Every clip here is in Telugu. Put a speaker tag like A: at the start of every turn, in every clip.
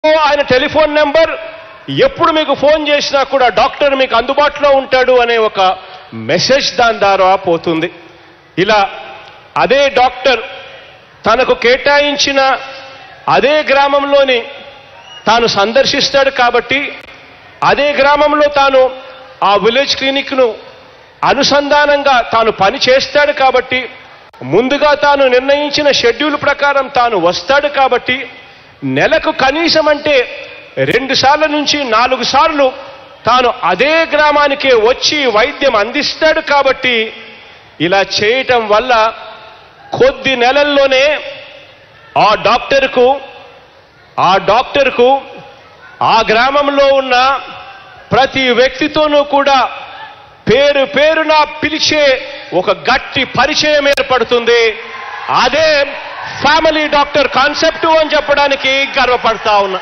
A: ఆయన టెలిఫోన్ నెంబర్ ఎప్పుడు మీకు ఫోన్ చేసినా కూడా డాక్టర్ మీకు అందుబాటులో ఉంటాడు అనే ఒక మెసేజ్ దాని ద్వారా పోతుంది ఇలా అదే డాక్టర్ తనకు కేటాయించిన అదే గ్రామంలోని తాను సందర్శిస్తాడు కాబట్టి అదే గ్రామంలో తాను ఆ విలేజ్ క్లినిక్ను అనుసంధానంగా తాను పని చేస్తాడు కాబట్టి ముందుగా తాను నిర్ణయించిన షెడ్యూల్ ప్రకారం తాను వస్తాడు కాబట్టి నెలకు కనీసం అంటే రెండు సార్ల నుంచి నాలుగు సార్లు తాను అదే గ్రామానికే వచ్చి వైద్యం అందిస్తాడు కాబట్టి ఇలా చేయటం వల్ల కొద్ది నెలల్లోనే ఆ డాక్టర్కు ఆ డాక్టర్కు ఆ గ్రామంలో ఉన్న ప్రతి వ్యక్తితోనూ కూడా పేరు పేరున పిలిచే ఒక గట్టి పరిచయం ఏర్పడుతుంది అదే ఫ్యామిలీ డాక్టర్ కాన్సెప్ట్ అని చెప్పడానికి గర్వపడతా ఉన్నా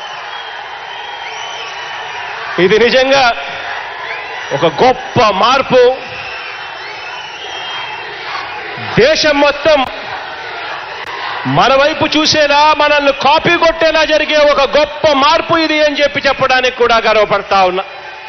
A: ఇది నిజంగా ఒక గొప్ప మార్పు దేశం మొత్తం మన వైపు చూసేలా మనల్ని కాపీ కొట్టేలా జరిగే ఒక గొప్ప మార్పు ఇది అని చెప్పి చెప్పడానికి కూడా గర్వపడతా ఉన్నా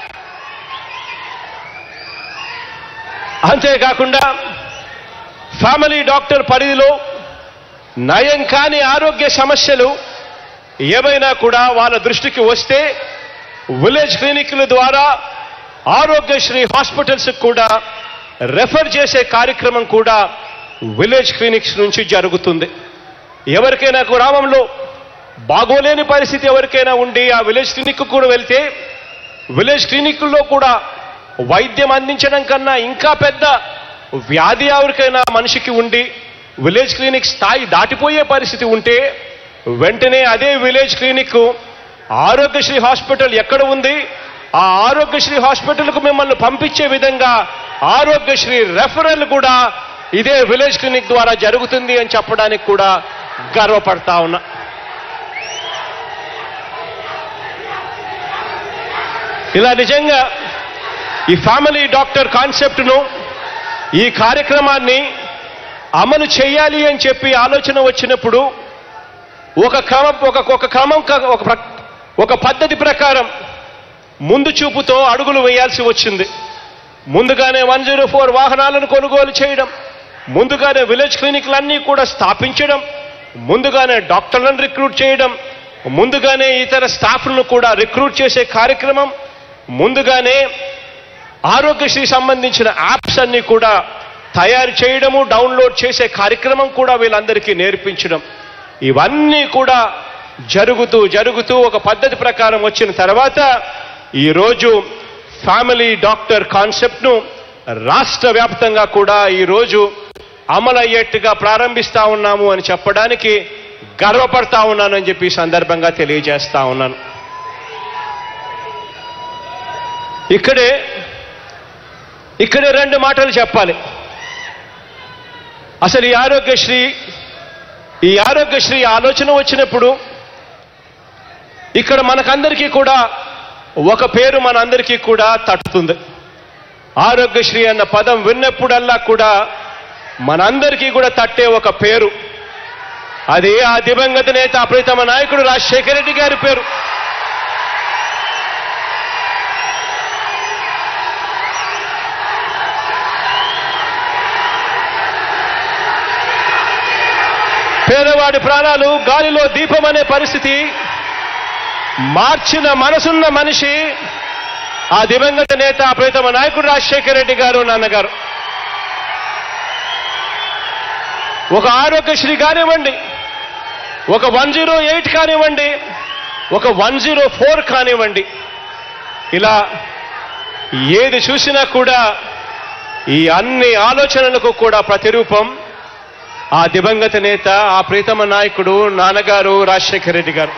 A: అంతేకాకుండా ఫ్యామిలీ డాక్టర్ పరిధిలో నయం కాని ఆరోగ్య సమస్యలు ఏవైనా కూడా వాళ్ళ దృష్టికి వస్తే విలేజ్ క్లినిక్ల ద్వారా ఆరోగ్యశ్రీ హాస్పిటల్స్ కూడా రెఫర్ చేసే కార్యక్రమం కూడా విలేజ్ క్లినిక్స్ నుంచి జరుగుతుంది ఎవరికైనా గ్రామంలో బాగోలేని పరిస్థితి ఎవరికైనా ఉండి ఆ విలేజ్ క్లినిక్ కూడా వెళ్తే విలేజ్ క్లినిక్లో కూడా వైద్యం అందించడం కన్నా ఇంకా పెద్ద వ్యాధి ఎవరికైనా మనిషికి ఉండి విలేజ్ క్లినిక్ స్థాయి దాటిపోయే పరిస్థితి ఉంటే వెంటనే అదే విలేజ్ క్లినిక్ ఆరోగ్యశ్రీ హాస్పిటల్ ఎక్కడ ఉంది ఆ ఆరోగ్యశ్రీ హాస్పిటల్కు మిమ్మల్ని పంపించే విధంగా ఆరోగ్యశ్రీ రెఫరల్ కూడా ఇదే విలేజ్ క్లినిక్ ద్వారా జరుగుతుంది అని చెప్పడానికి కూడా గర్వపడతా ఉన్నా ఇలా నిజంగా ఈ ఫ్యామిలీ డాక్టర్ కాన్సెప్ట్ను ఈ కార్యక్రమాన్ని అమలు చేయాలి అని చెప్పి ఆలోచన వచ్చినప్పుడు ఒక క్రమం ఒక ఒక క్రమం క- ఒక ప్ర- ఒక పద్ధతి ప్రకారం ముందు చూపుతో అడుగులు వేయాల్సి వచ్చింది ముందుగానే వన్ జీరో ఫోర్ వాహనాలను కొనుగోలు చేయడం ముందుగానే విలేజ్ క్లినిక్లన్నీ కూడా స్థాపించడం ముందుగానే డాక్టర్లను రిక్రూట్ చేయడం ముందుగానే ఇతర స్టాఫ్లను కూడా రిక్రూట్ చేసే కార్యక్రమం ముందుగానే ఆరోగ్యశ్రీ సంబంధించిన యాప్స్ అన్ని కూడా తయారు చేయడము డౌన్లోడ్ చేసే కార్యక్రమం కూడా వీళ్ళందరికీ నేర్పించడం ఇవన్నీ కూడా జరుగుతూ జరుగుతూ ఒక పద్ధతి ప్రకారం వచ్చిన తర్వాత ఈరోజు ఫ్యామిలీ డాక్టర్ కాన్సెప్ట్ను రాష్ట్ర వ్యాప్తంగా కూడా ఈరోజు అమలయ్యేట్టుగా ప్రారంభిస్తా ఉన్నాము అని చెప్పడానికి గర్వపడతా ఉన్నానని చెప్పి ఈ సందర్భంగా తెలియజేస్తా ఉన్నాను ఇక్కడే ఇక్కడే రెండు మాటలు చెప్పాలి అసలు ఈ ఆరోగ్యశ్రీ ఈ ఆరోగ్యశ్రీ ఆలోచన వచ్చినప్పుడు ఇక్కడ మనకందరికీ కూడా ఒక పేరు మనందరికీ కూడా తట్టుతుంది ఆరోగ్యశ్రీ అన్న పదం విన్నప్పుడల్లా కూడా మనందరికీ కూడా తట్టే ఒక పేరు అది ఆ దివంగత నేత ప్రీతమ నాయకుడు రాజశేఖర రెడ్డి గారి పేరు పేదవాడి ప్రాణాలు గాలిలో దీపం అనే పరిస్థితి మార్చిన మనసున్న మనిషి ఆ దివంగత నేత ప్రీతమ నాయకుడు రాజశేఖర రెడ్డి గారు నాన్నగారు ఒక ఆరోగ్యశ్రీ కానివ్వండి ఒక వన్ జీరో ఎయిట్ కానివ్వండి ఒక వన్ జీరో ఫోర్ కానివ్వండి ఇలా ఏది చూసినా కూడా ఈ అన్ని ఆలోచనలకు కూడా ప్రతిరూపం ఆ దివంగత నేత ఆ ప్రీతమ నాయకుడు నాన్నగారు రాజశేఖర రెడ్డి గారు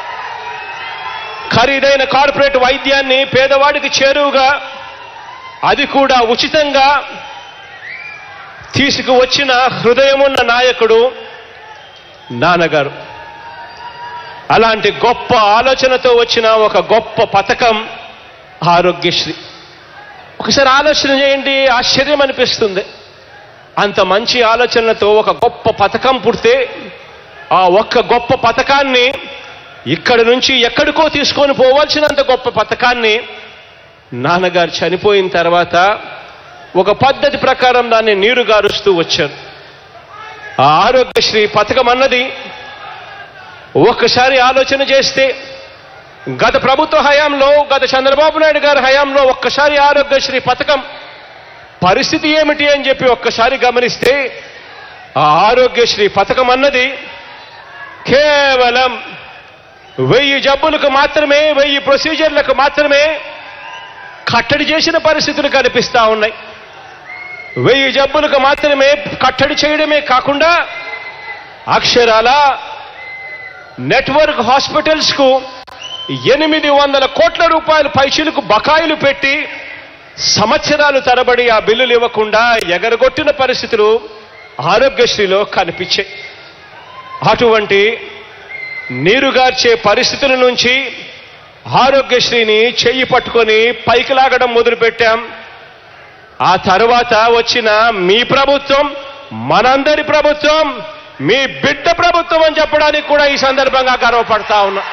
A: ఖరీదైన కార్పొరేట్ వైద్యాన్ని పేదవాడికి చేరువుగా అది కూడా ఉచితంగా తీసుకువచ్చిన హృదయమున్న నాయకుడు నాన్నగారు అలాంటి గొప్ప ఆలోచనతో వచ్చిన ఒక గొప్ప పథకం ఆరోగ్యశ్రీ ఒకసారి ఆలోచన చేయండి ఆశ్చర్యం అనిపిస్తుంది అంత మంచి ఆలోచనలతో ఒక గొప్ప పథకం పుడితే ఆ ఒక్క గొప్ప పథకాన్ని ఇక్కడి నుంచి ఎక్కడికో తీసుకొని పోవాల్సినంత గొప్ప పథకాన్ని నాన్నగారు చనిపోయిన తర్వాత ఒక పద్ధతి ప్రకారం దాన్ని నీరు గారుస్తూ వచ్చారు ఆ ఆరోగ్యశ్రీ పథకం అన్నది ఒక్కసారి ఆలోచన చేస్తే గత ప్రభుత్వ హయాంలో గత చంద్రబాబు నాయుడు గారి హయాంలో ఒక్కసారి ఆరోగ్యశ్రీ పథకం పరిస్థితి ఏమిటి అని చెప్పి ఒక్కసారి గమనిస్తే ఆ ఆరోగ్యశ్రీ పథకం అన్నది కేవలం వెయ్యి జబ్బులకు మాత్రమే వెయ్యి ప్రొసీజర్లకు మాత్రమే కట్టడి చేసిన పరిస్థితులు కనిపిస్తా ఉన్నాయి వెయ్యి జబ్బులకు మాత్రమే కట్టడి చేయడమే కాకుండా అక్షరాల నెట్వర్క్ హాస్పిటల్స్ కు ఎనిమిది వందల కోట్ల రూపాయల పైసలకు బకాయిలు పెట్టి సంవత్సరాలు తరబడి ఆ బిల్లులు ఇవ్వకుండా ఎగరగొట్టిన పరిస్థితులు ఆరోగ్యశ్రీలో కనిపించాయి అటువంటి నీరుగార్చే పరిస్థితుల నుంచి ఆరోగ్యశ్రీని చెయ్యి పట్టుకొని పైకి లాగడం మొదలుపెట్టాం ఆ తర్వాత వచ్చిన మీ ప్రభుత్వం మనందరి ప్రభుత్వం మీ బిడ్డ ప్రభుత్వం అని చెప్పడానికి కూడా ఈ సందర్భంగా గర్వపడతా ఉన్నా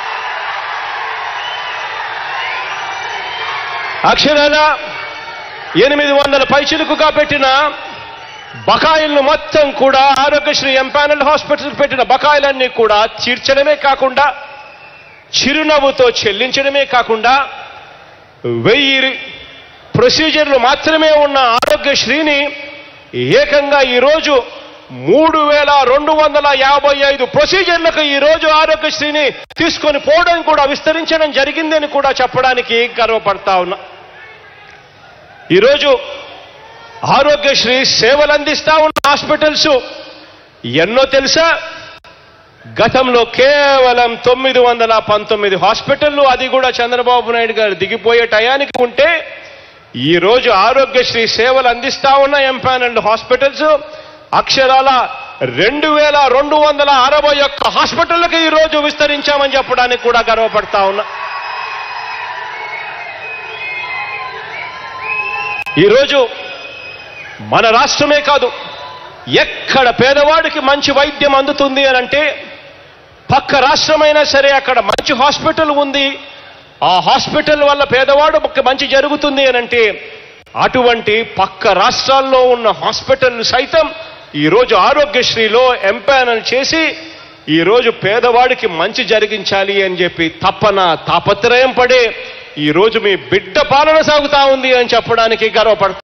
A: అక్షరాల ఎనిమిది వందల పైచిలుకుగా పెట్టిన బకాయిలను మొత్తం కూడా ఆరోగ్యశ్రీ ఎంపానల్ హాస్పిటల్ పెట్టిన బకాయిలన్నీ కూడా తీర్చడమే కాకుండా చిరునవ్వుతో చెల్లించడమే కాకుండా వెయ్యి ప్రొసీజర్లు మాత్రమే ఉన్న ఆరోగ్యశ్రీని ఏకంగా ఈరోజు మూడు వేల రెండు వందల యాభై ఐదు ప్రొసీజర్లకు ఈరోజు ఆరోగ్యశ్రీని తీసుకొని పోవడం కూడా విస్తరించడం జరిగిందని కూడా చెప్పడానికి గర్వపడతా ఉన్నా ఈరోజు ఆరోగ్యశ్రీ సేవలు అందిస్తా ఉన్న హాస్పిటల్స్ ఎన్నో తెలుసా గతంలో కేవలం తొమ్మిది వందల పంతొమ్మిది హాస్పిటళ్లు అది కూడా చంద్రబాబు నాయుడు గారు దిగిపోయే టయానికి ఉంటే ఈ రోజు ఆరోగ్యశ్రీ సేవలు అందిస్తా ఉన్న ఎంపానల్డ్ హాస్పిటల్స్ అక్షరాల రెండు వేల రెండు వందల అరవై ఒక్క హాస్పిటళ్లకు ఈ రోజు విస్తరించామని చెప్పడానికి కూడా గర్వపడతా ఉన్నా ఈరోజు మన రాష్ట్రమే కాదు ఎక్కడ పేదవాడికి మంచి వైద్యం అందుతుంది అని అంటే పక్క రాష్ట్రమైనా సరే అక్కడ మంచి హాస్పిటల్ ఉంది ఆ హాస్పిటల్ వల్ల పేదవాడు మంచి జరుగుతుంది అని అంటే అటువంటి పక్క రాష్ట్రాల్లో ఉన్న హాస్పిటల్ సైతం ఈరోజు ఆరోగ్యశ్రీలో ఎంపానల్ చేసి ఈరోజు పేదవాడికి మంచి జరిగించాలి అని చెప్పి తప్పన తాపత్రయం పడే ఈరోజు మీ బిడ్డ పాలన సాగుతా ఉంది అని చెప్పడానికి గర్వపడతా